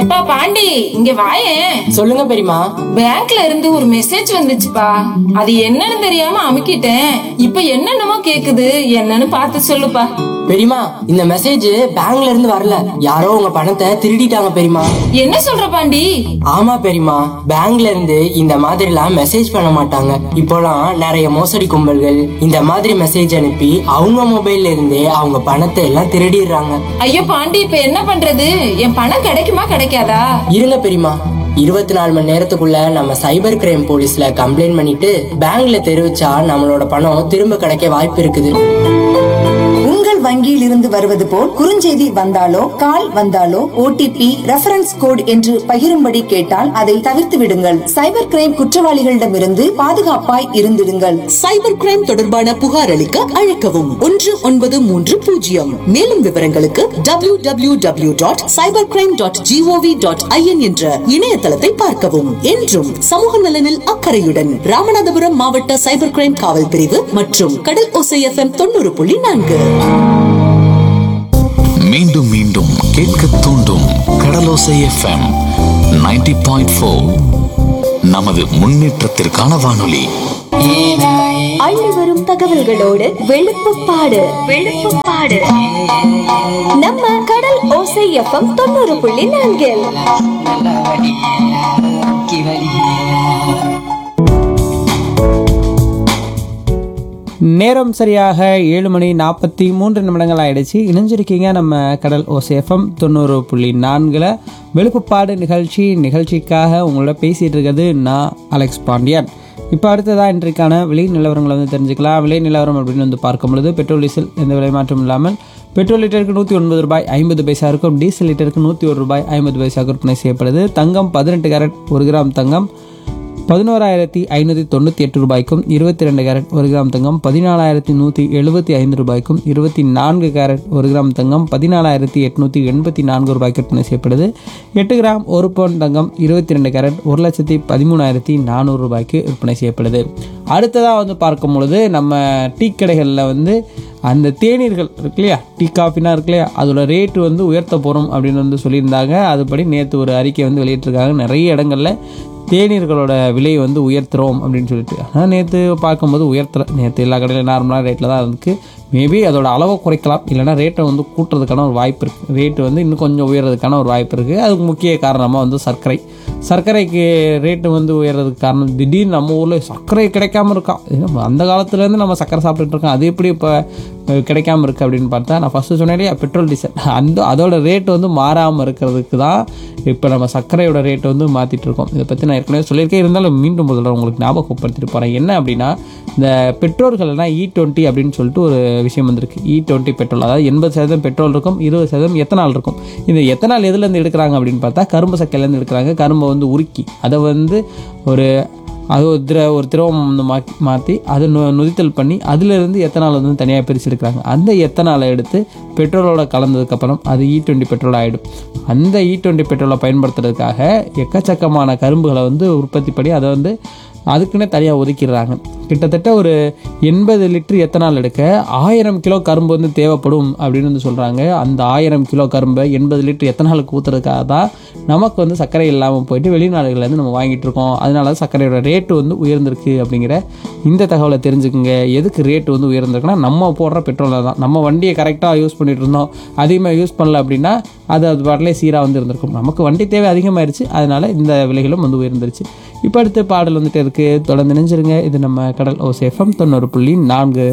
எப்பா பாண்டி இங்க வாயேன் சொல்லுங்க பெரியமா பேங்க்ல இருந்து ஒரு மெசேஜ் வந்துச்சுப்பா அது என்னன்னு தெரியாம அமுக்கிட்டேன் இப்ப என்னென்னமோ கேக்குது என்னன்னு பார்த்து சொல்லுப்பா பெரியமா இந்த மெசேஜ் பேங்க்ல இருந்து வரல யாரோ உங்க பணத்தை திருடிட்டாங்க பெரியமா என்ன சொல்ற பாண்டி ஆமா பெரியமா பேங்க்ல இருந்து இந்த மாதிரி எல்லாம் மெசேஜ் பண்ண மாட்டாங்க இப்போலாம் நிறைய மோசடி கும்பல்கள் இந்த மாதிரி மெசேஜ் அனுப்பி அவங்க மொபைல்ல இருந்தே அவங்க பணத்தை எல்லாம் திருடிடுறாங்க ஐயோ பாண்டி இப்ப என்ன பண்றது என் பணம் கிடைக்குமா கிடைக்காதா இருங்க பெரியமா இருபத்தி நாலு மணி நேரத்துக்குள்ள நம்ம சைபர் கிரைம் போலீஸ்ல கம்ப்ளைண்ட் பண்ணிட்டு பேங்க்ல தெரிவிச்சா நம்மளோட பணம் திரும்ப கிடைக்க வாய்ப்பு இருக்குது உங்கள் வங்கியில் இருந்து வருவது போல் குறுஞ்செய்தி வந்தாலோ கால் வந்தாலோ ஓடிபி ரெஃபரன்ஸ் கோட் என்று பகிரும்படி கேட்டால் அதை தவிர்த்து விடுங்கள் சைபர் கிரைம் குற்றவாளிகளிடமிருந்து பாதுகாப்பாய் இருந்திடுங்கள் சைபர் கிரைம் தொடர்பான புகார் அளிக்க அழைக்கவும் ஒன்று ஒன்பது மூன்று பூஜ்ஜியம் மேலும் விவரங்களுக்கு W W W dot cyber crime dot G O V dot I N என்ற இணையதளத்தை பார்க்கவும் என்றும் சமூக நலனில் அக்கறையுடன் ராமநாதபுரம் மாவட்ட சைபர் கிரைம் காவல் பிரிவு மற்றும் கடல் ஓசை எஃப்எம் தொண்ணூறு புள்ளி நான்கு மீண்டும் மீண்டும் கேட்க தூண்டும் கடலோசை எஃப்எம் 90.4 பாயிண்ட் நமது முன்னேற்றத்திற்கான வானொலி அள்ளி வரும் தகவல்களோடு வெளுப்புப்பாடு வெளுப்புப்பாடு நம்ம கடல் ஓசை எஃப்எம் தொண்ணூறு புள்ளி நான்கில் நேரம் சரியாக ஏழு மணி நாற்பத்தி மூன்று நிமிடங்கள் ஆயிடுச்சு இணைஞ்சிருக்கீங்க நம்ம கடல் ஓசேஃபம் தொண்ணூறு புள்ளி நான்கில் வெளுப்புப்பாடு நிகழ்ச்சி நிகழ்ச்சிக்காக உங்களோட பேசிகிட்டு இருக்கிறது நான் அலெக்ஸ் பாண்டியன் இப்போ அடுத்ததாக இன்றைக்கான விலை நிலவரங்களை வந்து தெரிஞ்சுக்கலாம் விலை நிலவரம் அப்படின்னு வந்து பார்க்கும் பொழுது பெட்ரோல் டீசல் எந்த விலை மாற்றம் இல்லாமல் பெட்ரோல் லிட்டருக்கு நூற்றி ஒன்பது ரூபாய் ஐம்பது பைசா இருக்கும் டீசல் லிட்டருக்கு நூற்றி ஒரு ரூபாய் ஐம்பது பைசா விற்பனை செய்யப்படுது தங்கம் பதினெட்டு கேரட் ஒரு கிராம் தங்கம் பதினோராயிரத்தி ஐநூற்றி தொண்ணூற்றி எட்டு ரூபாய்க்கும் இருபத்தி ரெண்டு கேரட் ஒரு கிராம் தங்கம் பதினாலாயிரத்தி நூற்றி எழுபத்தி ஐந்து ரூபாய்க்கும் இருபத்தி நான்கு கேரட் ஒரு கிராம் தங்கம் பதினாலாயிரத்தி எட்நூற்றி எண்பத்தி நான்கு ரூபாய்க்கு விற்பனை செய்யப்படுது எட்டு கிராம் ஒரு பவுன் தங்கம் இருபத்தி ரெண்டு கேரட் ஒரு லட்சத்தி பதிமூணாயிரத்தி நானூறு ரூபாய்க்கு விற்பனை செய்யப்படுது அடுத்ததாக வந்து பார்க்கும் பொழுது நம்ம டீ கடைகளில் வந்து அந்த தேநீர்கள் இருக்கு இல்லையா டீ காஃபினா இருக்கு இல்லையா அதோட ரேட்டு வந்து உயர்த்த போகிறோம் அப்படின்னு வந்து சொல்லியிருந்தாங்க அதுபடி நேற்று ஒரு அறிக்கை வந்து வெளியிட்டிருக்காங்க நிறைய இடங்களில் தேநீர்களோட விலையை வந்து உயர்த்துறோம் அப்படின்னு சொல்லிட்டு ஆனால் நேற்று பார்க்கும்போது உயர்த்தல நேற்று எல்லா கடையிலும் நார்மலான ரேட்டில் தான் இருக்கு மேபி அதோட அளவை குறைக்கலாம் இல்லைனா ரேட்டை வந்து கூட்டுறதுக்கான ஒரு வாய்ப்பு இருக்குது ரேட்டு வந்து இன்னும் கொஞ்சம் உயர்றதுக்கான ஒரு வாய்ப்பு இருக்குது அதுக்கு முக்கிய காரணமாக வந்து சர்க்கரை சர்க்கரைக்கு ரேட்டு வந்து உயர்றதுக்கு காரணம் திடீர்னு நம்ம ஊரில் சர்க்கரை கிடைக்காம இருக்கா ஏன்னா, அந்த காலத்துலேருந்து நம்ம சர்க்கரை சாப்பிட்டுட்டு இருக்கோம் அது எப்படி இப்போ கிடைக்காம இருக்குது அப்படின்னு பார்த்தா நான் ஃபஸ்ட்டு சொன்னேன் இல்லையா பெட்ரோல் டீசல் அந்த அதோட ரேட் வந்து மாறாமல் இருக்கிறதுக்கு தான் இப்போ நம்ம சர்க்கரையோட ரேட்டை வந்து மாற்றிட்டு இருக்கோம் இதை பற்றி நான் ஏற்கனவே சொல்லியிருக்கேன் இருந்தாலும் மீண்டும் முதல்ல உங்களுக்கு ஞாபகப்படுத்திட்டு போகிறேன் என்ன அப்படின்னா இந்த பெட்ரோல்கள்லாம் இ டுவெண்ட்டி அப்படின்னு சொல்லிட்டு ஒரு விஷயம் வந்திருக்கு இ டுவெண்ட்டி பெட்ரோல் அதாவது எண்பது சதவீதம் பெட்ரோல் இருக்கும் இருபது சதவீதம் எத்தனால் இருக்கும் இந்த எத்தனால் எதுலேருந்து எடுக்கிறாங்க அப்படின்னு பார்த்தா கரும்பு சக்கையிலேருந்து எடுக்கிறாங்க கரும்பை வந்து உருக்கி அதை வந்து ஒரு அது ஒரு திர ஒரு திரவம் வந்து மாற்றி மாற்றி அதை நு நுதித்தல் பண்ணி அதிலிருந்து எத்தனால் வந்து தனியாக பிரித்து எடுக்கிறாங்க அந்த எத்தனாலை எடுத்து பெட்ரோலோட கலந்ததுக்கப்புறம் அது இ டுவெண்ட்டி பெட்ரோல் ஆகிடும் அந்த இ டுவெண்ட்டி பெட்ரோலை பயன்படுத்துறதுக்காக எக்கச்சக்கமான கரும்புகளை வந்து உற்பத்தி பண்ணி அதை வந்து அதுக்குன்னே தனியாக ஒதுக்கிடுறாங்க கிட்டத்தட்ட ஒரு எண்பது லிட்டர் எத்தனால் எடுக்க ஆயிரம் கிலோ கரும்பு வந்து தேவைப்படும் அப்படின்னு வந்து சொல்கிறாங்க அந்த ஆயிரம் கிலோ கரும்பை எண்பது லிட்டர் எத்தனாலுக்கு ஊற்றுறதுக்காக தான் நமக்கு வந்து சர்க்கரை இல்லாமல் போயிட்டு வெளிநாடுகள்லேருந்து நம்ம வாங்கிட்டு இருக்கோம் அதனால தான் சர்க்கரையோட ரேட்டு வந்து உயர்ந்திருக்கு அப்படிங்கிற இந்த தகவலை தெரிஞ்சுக்குங்க எதுக்கு ரேட்டு வந்து உயர்ந்திருக்குன்னா நம்ம போடுற பெட்ரோல் தான் நம்ம வண்டியை கரெக்டாக யூஸ் பண்ணிட்டு இருந்தோம் அதிகமாக யூஸ் பண்ணல அப்படின்னா அது அது பாட்டிலே சீராக வந்து இருந்திருக்கும் நமக்கு வண்டி தேவை அதிகமாயிருச்சு அதனால இந்த விலைகளும் வந்து உயர்ந்துருச்சு இப்போ அடுத்து பாடல் வந்துட்டு இருக்கு தொடர்ந்து நினைஞ்சிருங்க இது நம்ம கடல் ஓசேஃபம் தொண்ணூறு புள்ளி நான்கு